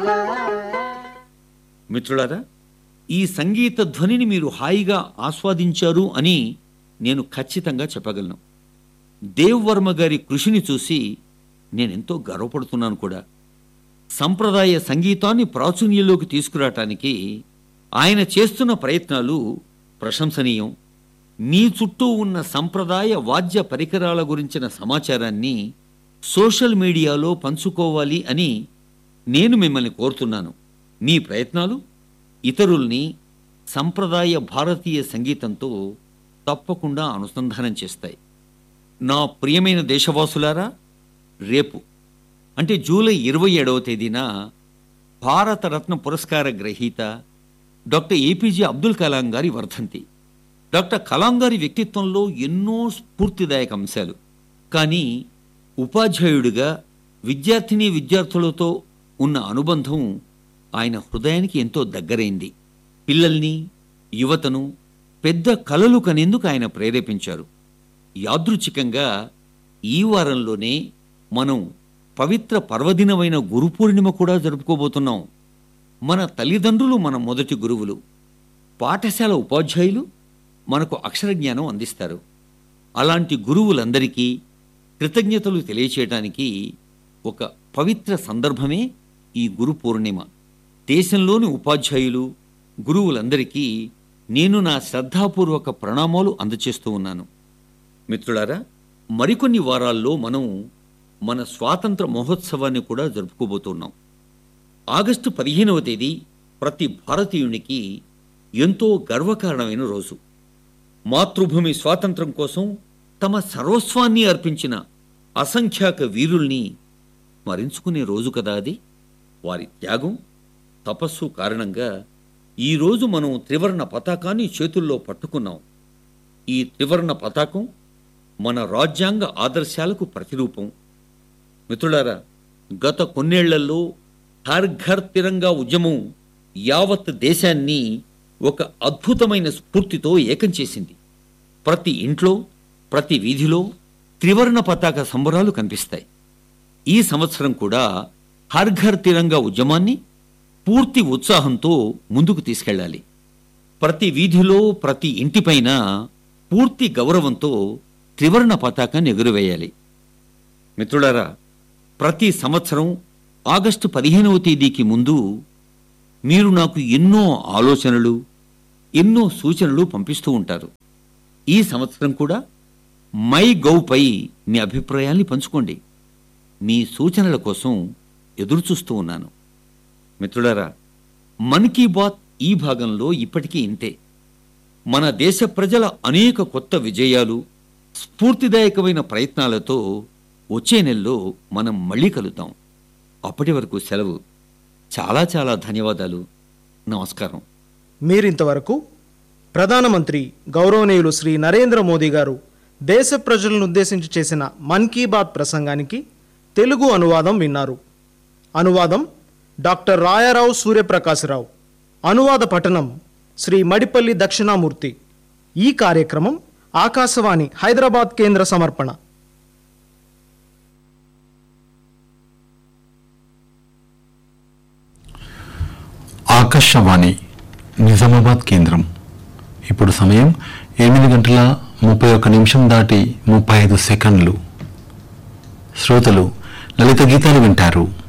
మిత్రులారా ఈ సంగీత ధ్వనిని మీరు హాయిగా ఆస్వాదించారు అని నేను ఖచ్చితంగా చెప్పగలను దేవ్ వర్మ గారి కృషిని చూసి నేనెంతో గర్వపడుతున్నాను కూడా సంప్రదాయ సంగీతాన్ని ప్రాచుర్యంలోకి తీసుకురావటానికి ఆయన చేస్తున్న ప్రయత్నాలు ప్రశంసనీయం మీ చుట్టూ ఉన్న సంప్రదాయ వాద్య పరికరాల గురించిన సమాచారాన్ని సోషల్ మీడియాలో పంచుకోవాలి అని నేను మిమ్మల్ని కోరుతున్నాను మీ ప్రయత్నాలు ఇతరుల్ని సంప్రదాయ భారతీయ సంగీతంతో తప్పకుండా అనుసంధానం చేస్తాయి నా ప్రియమైన దేశవాసులారా రేపు అంటే జూలై ఇరవై ఏడవ తేదీన భారతరత్న పురస్కార గ్రహీత డాక్టర్ ఏపీజే అబ్దుల్ కలాం గారి వర్ధంతి డాక్టర్ కలాం గారి వ్యక్తిత్వంలో ఎన్నో స్ఫూర్తిదాయక అంశాలు కానీ ఉపాధ్యాయుడిగా విద్యార్థిని విద్యార్థులతో ఉన్న అనుబంధం ఆయన హృదయానికి ఎంతో దగ్గరైంది పిల్లల్ని యువతను పెద్ద కలలు కనేందుకు ఆయన ప్రేరేపించారు యాదృచ్ఛికంగా ఈ వారంలోనే మనం పవిత్ర పర్వదినమైన గురు పూర్ణిమ కూడా జరుపుకోబోతున్నాం మన తల్లిదండ్రులు మన మొదటి గురువులు పాఠశాల ఉపాధ్యాయులు మనకు అక్షర జ్ఞానం అందిస్తారు అలాంటి గురువులందరికీ కృతజ్ఞతలు తెలియచేయటానికి ఒక పవిత్ర సందర్భమే ఈ గురు పూర్ణిమ దేశంలోని ఉపాధ్యాయులు గురువులందరికీ నేను నా శ్రద్ధాపూర్వక ప్రణామాలు అందచేస్తూ ఉన్నాను మిత్రులారా మరికొన్ని వారాల్లో మనం మన స్వాతంత్ర మహోత్సవాన్ని కూడా జరుపుకోబోతున్నాం ఆగస్టు పదిహేనవ తేదీ ప్రతి భారతీయునికి ఎంతో గర్వకారణమైన రోజు మాతృభూమి స్వాతంత్రం కోసం తమ సర్వస్వాన్ని అర్పించిన అసంఖ్యాక వీరుల్ని స్మరించుకునే రోజు కదా అది వారి త్యాగం తపస్సు కారణంగా ఈరోజు మనం త్రివర్ణ పతాకాన్ని చేతుల్లో పట్టుకున్నాం ఈ త్రివర్ణ పతాకం మన రాజ్యాంగ ఆదర్శాలకు ప్రతిరూపం మిత్రులారా గత కొన్నేళ్లలో హర్ ఘర్ తిరంగా ఉద్యమం యావత్ దేశాన్ని ఒక అద్భుతమైన స్ఫూర్తితో ఏకం చేసింది ప్రతి ఇంట్లో ప్రతి వీధిలో త్రివర్ణ పతాక సంబరాలు కనిపిస్తాయి ఈ సంవత్సరం కూడా హర్ ఘర్ తిరంగా ఉద్యమాన్ని పూర్తి ఉత్సాహంతో ముందుకు తీసుకెళ్ళాలి ప్రతి వీధిలో ప్రతి ఇంటిపైన పూర్తి గౌరవంతో త్రివర్ణ పతాకాన్ని ఎగురవేయాలి మిత్రులారా ప్రతి సంవత్సరం ఆగస్టు పదిహేనవ తేదీకి ముందు మీరు నాకు ఎన్నో ఆలోచనలు ఎన్నో సూచనలు పంపిస్తూ ఉంటారు ఈ సంవత్సరం కూడా మై గౌపై మీ అభిప్రాయాల్ని పంచుకోండి మీ సూచనల కోసం ఎదురుచూస్తూ ఉన్నాను మిత్రులారా మన్ కీ బాత్ ఈ భాగంలో ఇప్పటికీ ఇంతే మన దేశ ప్రజల అనేక కొత్త విజయాలు స్ఫూర్తిదాయకమైన ప్రయత్నాలతో వచ్చే నెలలో మనం మళ్ళీ కలుద్దాం అప్పటి వరకు సెలవు చాలా చాలా ధన్యవాదాలు నమస్కారం మీరింతవరకు ప్రధానమంత్రి గౌరవనీయులు శ్రీ నరేంద్ర మోదీ గారు దేశ ప్రజలను ఉద్దేశించి చేసిన మన్ కీ బాత్ ప్రసంగానికి తెలుగు అనువాదం విన్నారు అనువాదం డాక్టర్ రాయారావు సూర్యప్రకాశరావు అనువాద పఠనం శ్రీ మడిపల్లి దక్షిణామూర్తి ఈ కార్యక్రమం ఆకాశవాణి హైదరాబాద్ కేంద్ర సమర్పణ ఆకాశవాణి నిజామాబాద్ కేంద్రం ఇప్పుడు సమయం ఎనిమిది గంటల ముప్పై ఒక్క నిమిషం దాటి ముప్పై ఐదు సెకండ్లు శ్రోతలు లలిత గీతాలు వింటారు